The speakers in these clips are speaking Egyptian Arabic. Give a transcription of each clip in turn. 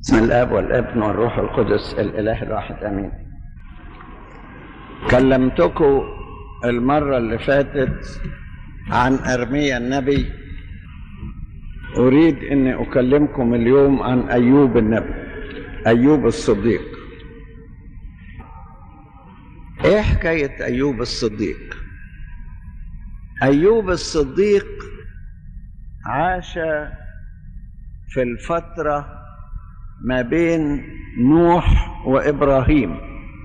بسم الاب والابن والروح القدس الاله الواحد امين كلمتكم المره اللي فاتت عن ارميا النبي اريد اني اكلمكم اليوم عن ايوب النبي ايوب الصديق ايه حكايه ايوب الصديق ايوب الصديق عاش في الفتره ما بين نوح وابراهيم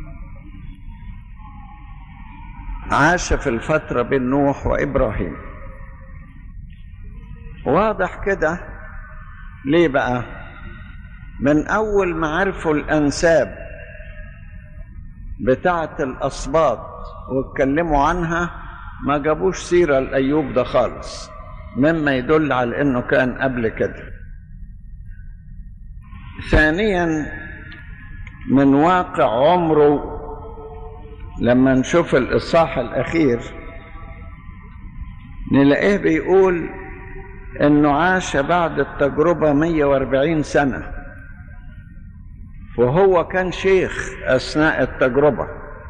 عاش في الفتره بين نوح وابراهيم واضح كده ليه بقى من اول ما عرفوا الانساب بتاعه الاسباط واتكلموا عنها ما جابوش سيره لايوب ده خالص مما يدل على انه كان قبل كده ثانيا من واقع عمره لما نشوف الاصحاح الاخير نلاقيه بيقول انه عاش بعد التجربه 140 سنه وهو كان شيخ اثناء التجربه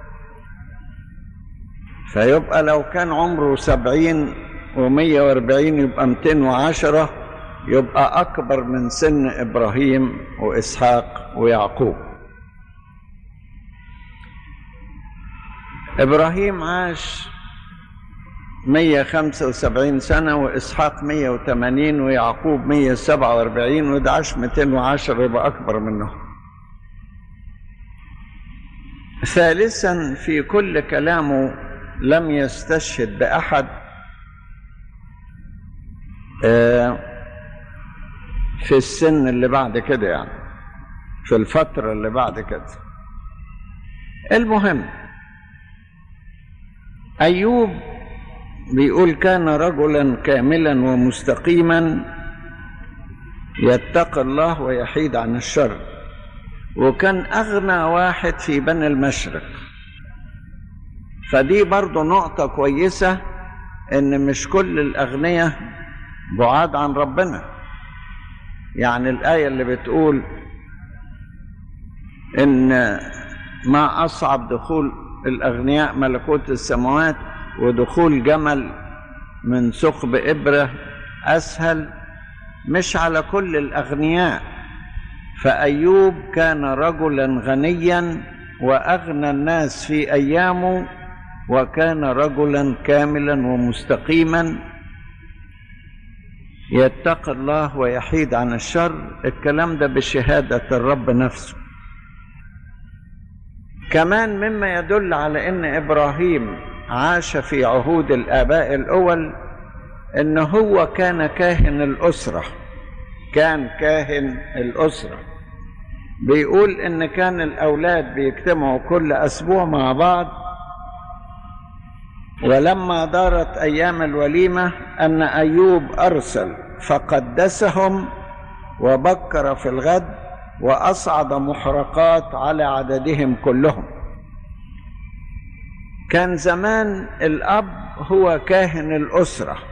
فيبقى لو كان عمره سبعين ومية واربعين يبقى ميتين وعشرة يبقى أكبر من سن إبراهيم وإسحاق ويعقوب إبراهيم عاش مية خمسة وسبعين سنة وإسحاق مية وثمانين ويعقوب مية سبعة واربعين وده عاش ميتين وعشرة يبقى أكبر منه ثالثا في كل كلامه لم يستشهد بأحد في السن اللي بعد كده يعني في الفترة اللي بعد كده المهم أيوب بيقول كان رجلا كاملا ومستقيما يتقي الله ويحيد عن الشر وكان أغنى واحد في بني المشرق فدي برضو نقطة كويسة إن مش كل الأغنياء بعاد عن ربنا يعني الآية اللي بتقول إن ما أصعب دخول الأغنياء ملكوت السماوات ودخول جمل من ثقب إبرة أسهل مش على كل الأغنياء فأيوب كان رجلا غنيا وأغنى الناس في أيامه وكان رجلا كاملا ومستقيما يتقي الله ويحيد عن الشر الكلام ده بشهادة الرب نفسه كمان مما يدل على ان ابراهيم عاش في عهود الاباء الاول ان هو كان كاهن الاسره كان كاهن الاسره بيقول ان كان الاولاد بيجتمعوا كل اسبوع مع بعض ولما دارت ايام الوليمه ان ايوب ارسل فقدسهم وبكر في الغد واصعد محرقات على عددهم كلهم كان زمان الاب هو كاهن الاسره